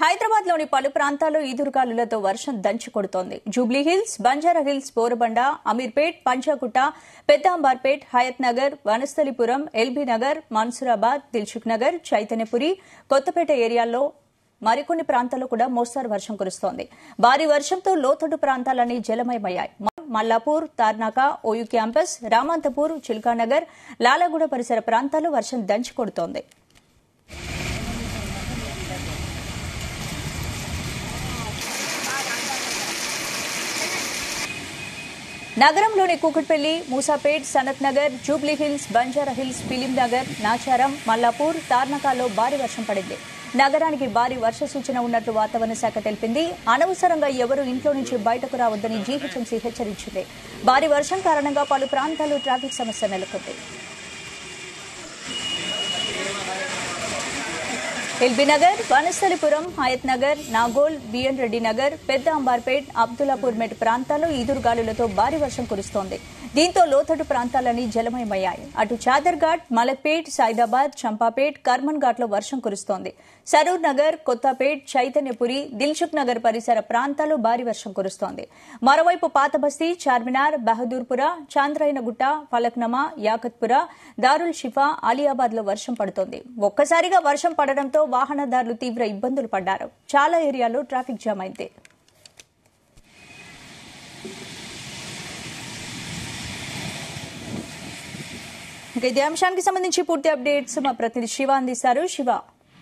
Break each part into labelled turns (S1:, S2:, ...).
S1: హైదరాబాద్ లోని పలు ప్రాంతాల్లో ఈదురుగాలులతో వర్షం దంచి కొడుతోంది జూబ్లీ హిల్స్ బంజారా హిల్స్ బోరబండ అమీర్పేట్ పంచాకుట్ట పెద్దాంబార్పేట్ హయత్ నగర్ వనస్థలిపురం ఎల్బీ నగర్ మన్సూరాబాద్ దిల్సుఖ్ నగర్ చైతన్యపురి కొత్తపేట ఏరియాల్లో మరికొన్ని ప్రాంతాల్లో కూడా మోస్తారు వర్షం కురుస్తోంది భారీ వర్షంతో లోతట్టు ప్రాంతాలన్నీ జలమయమయ్యాయి మల్లాపూర్ తార్నాక ఓయూ క్యాంపస్ రామంతపూర్ చిల్కానగర్ లాలాగూడ పరిసర ప్రాంతాల్లో వర్షం దంచి కొడుతోంది నగరంలోని కూకట్పల్లి మూసాపేట్ సనత్ నగర్ జూబ్లీ హిల్స్ బంజారా హిల్స్ ఫిలిం నగర్ నాచారం మల్లాపూర్ తార్నకాలో భారీ వర్షం పడింది నగరానికి భారీ వర్ష సూచన ఉన్నట్లు వాతావరణ శాఖ తెలిపింది అనవసరంగా ఎవరూ ఇంట్లో నుంచి బయటకు రావద్దని జీహెచ్ఎంసీ హెచ్చరించింది భారీ వర్షం కారణంగా పలు ప్రాంతాల్లో ట్రాఫిక్ సమస్య నెలకొంది ఎల్బీ నగర్ వనస్థలిపురం హయత్ నగర్ నాగోల్ బిఎన్ రెడ్డి నగర్ పెద్ద అంబార్పేట్ అబ్దుల్లాపూర్ మెట్ ప్రాంతాల్లో ఈదురుగాలులతో భారీ వర్షం కురుస్తోంది దీంతో లోతట్టు ప్రాంతాలన్నీ జలమయమయ్యాయి అటు చాదర్ఘాట్ మలక్పేట్ సైదాబాద్ చంపాపేట్ కర్మన్ ఘాట్లో వర్షం కురుస్తోంది సరూర్ నగర్ కొత్తపేట్ చైతన్యపురి దిల్సుఖ్ నగర్ పరిసర ప్రాంతాల్లో భారీ వర్షం కురుస్తోంది మరోవైపు పాతబస్తీ చార్మినార్ బహదూర్పుర చాంద్రాయనగుట్ట ఫలక్నమా యాకత్పుర దారుల్ షిఫా అలియాబాద్ లో వర్షం పడుతోంది ఒక్కసారిగా వర్షం పడడంతో వాహనదారులు తీవ్ర ఇబ్బందులు పడ్డారు చాలా ఏరియాల్లో ట్రాఫిక్ జామ్ అయింది ఇక ఇదే అంశానికి సంబంధించి పూర్తి అప్డేట్స్ మా ప్రతినిధి శివ అందిస్తారు శివ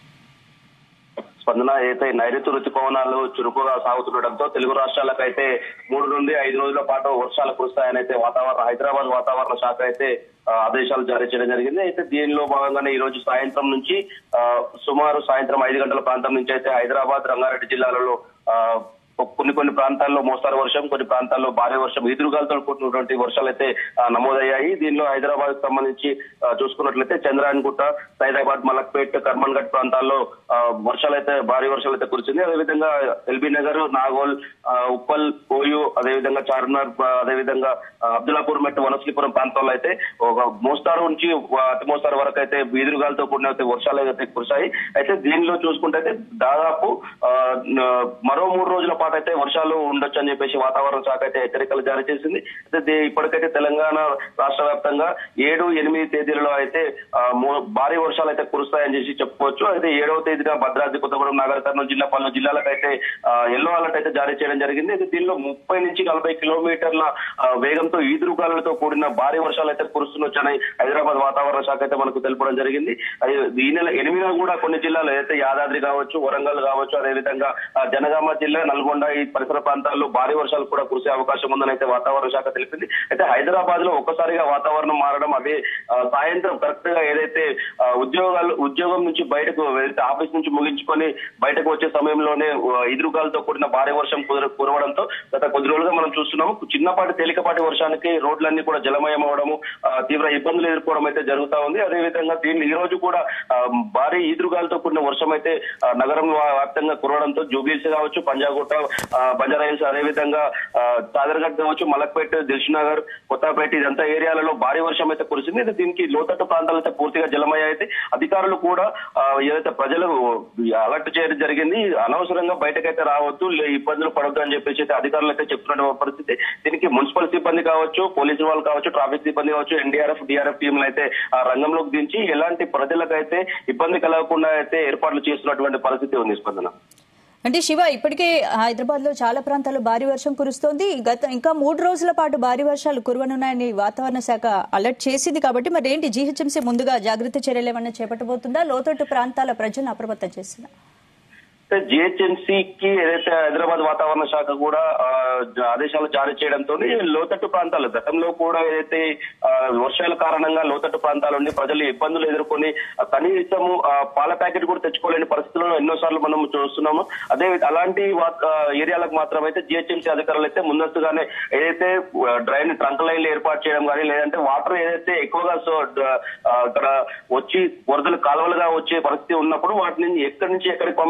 S2: స్పందన అయితే నైరుతి రుతుపవనాలు చురుకుగా సాగుతుండటంతో తెలుగు రాష్ట్రాలకైతే మూడు నుండి ఐదు రోజుల పాటు వర్షాలు కురుస్తాయని అయితే వాతావరణ హైదరాబాద్ వాతావరణ శాఖ అయితే ఆ, ఆదేశాలు జారీ చేయడం జరిగింది అయితే దీనిలో భాగంగానే ఈ రోజు సాయంత్రం నుంచి ఆ, సుమారు సాయంత్రం ఐదు గంటల ప్రాంతం నుంచి అయితే హైదరాబాద్ రంగారెడ్డి జిల్లాలలో ఆ, కొన్ని కొన్ని ప్రాంతాల్లో మోస్తారు వర్షం కొన్ని ప్రాంతాల్లో భారీ వర్షం ఎదురుగాలతో కూడినటువంటి వర్షాలు అయితే ఆ, నమోదయ్యాయి దీనిలో హైదరాబాద్ కు సంబంధించి ఆ, చూసుకున్నట్లయితే చంద్రాయన్గుట్ట సైదాబాద్ మలక్పేట్ కర్మన్ ఘట్ ప్రాంతాల్లో ఆ, వర్షాలు అయితే భారీ వర్షాలు అయితే కురిసింది అదేవిధంగా ఎల్బీ నగర్ నాగోల్ ఆ, ఉప్పల్ కోయు అదేవిధంగా చార్మినార్ ఆ, అదేవిధంగా ఆ, అబ్దుల్లాపూర్ మెట్ వనశ్లీపురం ప్రాంతాల్లో అయితే ఒక మోస్తారు నుంచి ఆ, అతి మోస్తారు వరకు అయితే ఎదురుగాలతో కూడిన అయితే వర్షాలు అయితే కురిశాయి అయితే దీనిలో చూసుకుంటే అయితే దాదాపు ఆ, న- మరో మూడు రోజుల పాటు అయితే వర్షాలు ఉండొచ్చు అని చెప్పేసి వాతావరణ శాఖ అయితే హెచ్చరికలు జారీ చేసింది అయితే ది- ఇప్పటికైతే తెలంగాణ రాష్ట్ర వ్యాప్తంగా ఏడు ఎనిమిది తేదీలలో అయితే ఆ, మో- భారీ వర్షాలు అయితే కురుస్తాయని చేసి చెప్పుకోవచ్చు అయితే ఏడవ తేదీన భద్రాద్రి కొత్తగూడెం నాగర్ కర్నూలు జిల్లా పలు జిల్లాలకు అయితే ఎల్లో అలర్ట్ అయితే జారీ చేయడం జరిగింది అయితే దీనిలో ముప్పై నుంచి నలభై కిలోమీటర్ల ఆ, వేగంతో ఈదురుగాలులతో కూడిన భారీ వర్షాలు అయితే కురుస్తుండొచ్చని హైదరాబాద్ వాతావరణ శాఖ అయితే మనకు తెలపడం జరిగింది అది ఈ నెల ఎనిమిదిన కూడా కొన్ని జిల్లాలు అయితే యాదాద్రి కావచ్చు వరంగల్ కావచ్చు అదేవిధంగా ఆ, జనగామ జిల్లా నల్గొండ ఈ పరిసర ప్రాంతాల్లో భారీ వర్షాలు కూడా కురిసే అవకాశం ఉందని అయితే వాతావరణ శాఖ తెలిపింది అయితే హైదరాబాద్ లో ఒక్కసారిగా వాతావరణం మారడం అదే ఆ, సాయంత్రం కరెక్ట్ గా ఏదైతే ఆ, ఉద్యోగాలు ఉద్యోగం నుంచి బయటకు వెళ్తే ఆఫీస్ నుంచి ముగించుకొని బయటకు వచ్చే సమయంలోనే ఆ, ఎదురుగాలతో కూడిన భారీ వర్షం కుర- కురవడంతో గత కొద్ది రోజులుగా మనం చూస్తున్నాము చిన్నపాటి తేలికపాటి వర్షానికి రోడ్లన్నీ కూడా జలమయం అవడము ఆ, తీవ్ర ఇబ్బందులు ఎదుర్కోవడం అయితే జరుగుతా ఉంది అదేవిధంగా దీన్ని ఈ రోజు కూడా ఆ, భారీ ఈదురుగాలతో కూడిన వర్షం అయితే ఆ, నగరం వ్యాప్తంగా కురవడంతో జూబ్లీస్ కావచ్చు పంజాగుట్ట ఆ, బంజారా హిల్స్ అదేవిధంగా ఆ, సాదర్ఘట్ కావచ్చు మలక్పేట్ దిల్సునగర్ కొత్తపేట ఇదంతా ఏరియాలలో భారీ వర్షం అయితే కురిసింది అయితే దీనికి లోతట్టు ప్రాంతాలు అయితే పూర్తిగా జలమయ్యాయి అయితే అధికారులు కూడా ఆ, ఏదైతే ప్రజలు అలర్ట్ చేయడం జరిగింది అనవసరంగా బయటకైతే రావద్దు లే- ఇబ్బందులు పడొద్దు అని చెప్పేసి అయితే అధికారులు అయితే చెప్తున్న పరిస్థితి దీనికి మున్సిపల్ సిబ్బంది కావచ్చు పోలీసు వాళ్ళు కావచ్చు ట్రాఫిక్ సిబ్బంది కావచ్చు ఎన్డీఆర్ఎఫ్ డిఆర్ఎఫ్ టీంలు అయితే ఆ రంగంలోకి దించి ఎలాంటి ప్రజలకైతే ఇబ్బంది కలగకుండా అయితే ఏర్పాట్లు చేస్తున్నటువంటి పరిస్థితి ఉంది స్పందన
S1: అంటే శివ ఇప్పటికే హైదరాబాద్ లో చాలా ప్రాంతాల్లో భారీ వర్షం కురుస్తోంది గత ఇంకా మూడు రోజుల పాటు భారీ వర్షాలు కురవనున్నాయని వాతావరణ శాఖ అలర్ట్ చేసింది కాబట్టి మరి ఏంటి జీహెచ్ఎంసీ ముందుగా జాగ్రత్త చర్యలు ఏమైనా చేపట్టబోతుందా లోతట్టు ప్రాంతాల ప్రజలను అప్రమత్తం చేస్తుందా
S2: అయితే జిహెచ్ఎంసీకి ఏదైతే హైదరాబాద్ వాతావరణ శాఖ కూడా ఆ, జ- ఆదేశాలు జారీ చేయడంతో లోతట్టు ప్రాంతాలు గతంలో కూడా ఏదైతే ఆ, వర్షాల కారణంగా లోతట్టు ప్రాంతాల నుండి ప్రజలు ఇబ్బందులు ఎదుర్కొని ఆ, కనీసము ఆ, పాల ప్యాకెట్ కూడా తెచ్చుకోలేని పరిస్థితుల్లో ఎన్నోసార్లు మనం చూస్తున్నాము అదే అలాంటి వా- ఆ, ఏరియాలకు మాత్రం అయితే జిహెచ్ఎంసీ అధికారులు అయితే ముందస్తుగానే ఏదైతే ఆ, డ్రైన్ ట్రంక్ లైన్లు ఏర్పాటు చేయడం కానీ లేదంటే వాటర్ ఏదైతే ఎక్కువగా సో డ- ఆ, ఇక్కడ వచ్చి వరదలు కాలువలుగా వచ్చే పరిస్థితి ఉన్నప్పుడు వాటిని ఎక్కడి నుంచి ఎక్కడికి పంపించాలని అయితే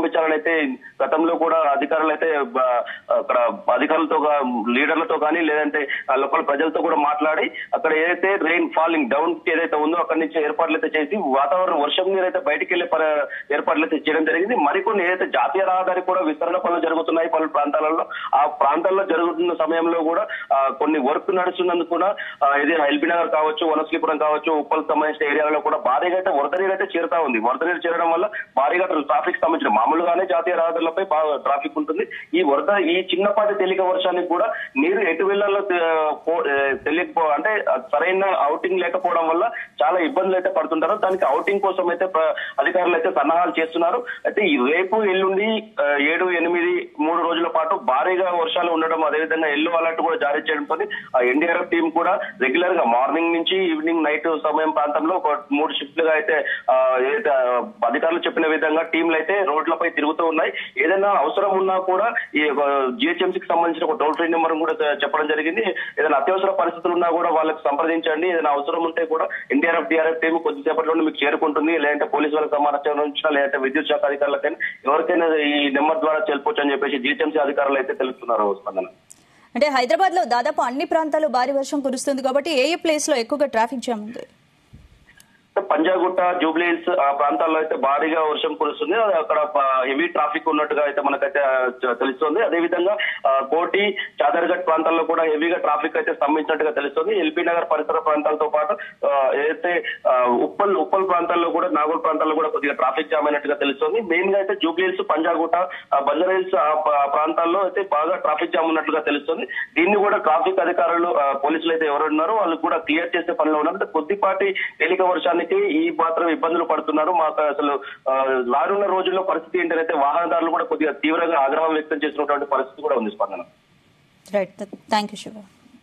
S2: అయితే గతంలో కూడా అధికారులు అయితే బ- అక్కడ అధికారులతో గా- లీడర్లతో కానీ లేదంటే ఆ లోకల్ ప్రజలతో కూడా మాట్లాడి అక్కడ ఏదైతే రెయిన్ ఫాలింగ్ డౌన్ ఏదైతే ఉందో అక్కడి నుంచి ఏర్పాట్లు అయితే చేసి వాతావరణం వర్షం నీరు అయితే బయటికి వెళ్లే ప- ఏర్పాట్లు అయితే చేయడం జరిగింది మరికొన్ని ఏదైతే జాతీయ రహదారి కూడా విస్తరణ పనులు జరుగుతున్నాయి పలు ప్రాంతాలలో ఆ ప్రాంతాల్లో జరుగుతున్న సమయంలో కూడా ఆ, కొన్ని వర్క్ నడుస్తున్నందుకు కూడా ఆ, ఇది ఎల్బీ నగర్ కావచ్చు వనశ్రీపురం కావచ్చు ఉప్పల్ సంబంధించిన ఏరియాలో కూడా భారీగా అయితే వరద నీరు అయితే చేరుతా ఉంది వరద నీరు చేరడం వల్ల భారీగా ట్రాఫిక్ సంబంధించిన మామూలుగానే జాతీయ రహదారులపై బాగా ట్రాఫిక్ ఉంటుంది ఈ వరద ఈ చిన్నపాటి తేలిక వర్షానికి కూడా నీరు ఎటు వెళ్ళాలో తె- పో- ఏ, తెలియకపో అంటే సరైన అవుటింగ్ లేకపోవడం వల్ల చాలా ఇబ్బందులు అయితే పడుతుంటారు దానికి అవుటింగ్ కోసం అయితే ప్ర- అధికారులు అయితే సన్నాహాలు చేస్తున్నారు అయితే ఈ రేపు ఎల్లుండి ఆ, ఏడు ఎనిమిది మూడు రోజుల పాటు భారీగా వర్షాలు ఉండడం అదేవిధంగా ఎల్లో అలర్ట్ కూడా జారీ చేయడంతో ఆ ఎన్డీఆర్ఎఫ్ టీం కూడా రెగ్యులర్ గా మార్నింగ్ నుంచి ఈవినింగ్ నైట్ సమయం ప్రాంతంలో ఒక మూడు షిఫ్ట్లుగా అయితే ఆ, ఏదైతే ఆ, అధికారులు చెప్పిన విధంగా టీంలు అయితే రోడ్లపై తిరుగుతూ ఉన్నాయి ఏదైనా అవసరం ఉన్నా కూడా ఈ జిహెచ్ఎంసీకి సంబంధించిన ఒక టోల్ ఫ్రీ నెంబర్ కూడా చెప్పడం జరిగింది ఏదైనా అత్యవసర పరిస్థితులు ఉన్నా కూడా వాళ్ళకి సంప్రదించండి ఏదైనా అవసరం ఉంటే కూడా ఎన్డీఆర్ఎఫ్ డిఆర్ఎఫ్ టీం కొద్దిసేపట్లో మీకు చేరుకుంటుంది లేదంటే పోలీసు వాళ్ళకి సమాచారం ఇచ్చినా లేదంటే విద్యుత్ శాఖ అధికారులకైనా ఎవరికైనా ఈ నెంబర్ ద్వారా తెలుపొచ్చు అని చెప్పేసి జిహెచ్ఎంసీ అధికారులు అయితే తెలుపుతున్నారు స్పందన
S1: అంటే హైదరాబాద్ లో దాదాపు అన్ని ప్రాంతాల్లో భారీ వర్షం కురుస్తుంది కాబట్టి ఏ ఏ ప్లేస్ లో ఎక్కువగా ట్రాఫిక్ జామ్ ఉంది
S2: పంజాగుట్ట జూబ్లీ హిల్స్ ఆ ప్రాంతాల్లో అయితే భారీగా వర్షం కురుస్తుంది అది అక్కడ హెవీ ట్రాఫిక్ ఉన్నట్టుగా అయితే మనకైతే ఆ, తెలుస్తుంది అదే విధంగా ఆ, కోటి చాదర్ఘట్ ప్రాంతాల్లో కూడా హెవీగా ట్రాఫిక్ అయితే స్తంభించినట్టుగా తెలుస్తుంది ఎల్బీ నగర్ పరిసర ప్రాంతాలతో పాటు ఆ, ఏదైతే ఆ, ఉప్పల్ ఉప్పల్ ప్రాంతాల్లో కూడా నాగోల్ ప్రాంతాల్లో కూడా కొద్దిగా ట్రాఫిక్ జామ్ అయినట్టుగా తెలుస్తుంది మెయిన్ గా అయితే జూబ్లీ హిల్స్ పంజాగుట్ట ఆ, బంజారా హిల్స్ ఆ ప- ఆ ప్రాంతాల్లో అయితే బాగా ట్రాఫిక్ జామ్ ఉన్నట్లుగా తెలుస్తుంది దీన్ని కూడా ట్రాఫిక్ అధికారులు ఆ, పోలీసులు అయితే ఎవరు ఉన్నారో వాళ్ళు కూడా క్లియర్ చేసే పనిలో ఉన్నారు అంటే కొద్దిపాటి తేలిక వర్షానికి ఈ మాత్రం ఇబ్బందులు పడుతున్నారు మాకు అసలు ఆ, రానున్న రోజుల్లో పరిస్థితి ఏంటంటే వాహనదారులు కూడా కొద్దిగా తీవ్రంగా ఆగ్రహం వ్యక్తం చేసినటువంటి పరిస్థితి కూడా ఉంది Spandana
S1: right thank you Shiva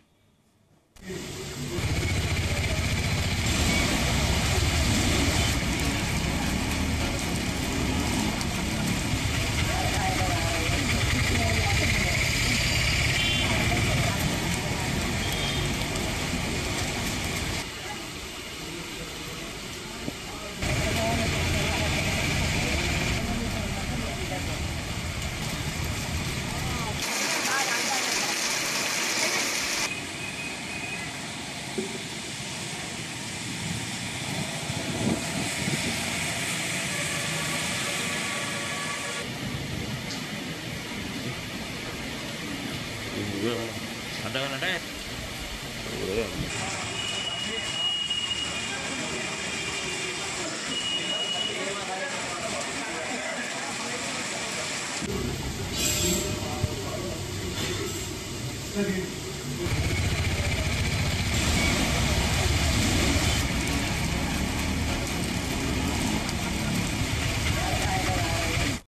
S3: అంతేగానంటే
S4: Thank you.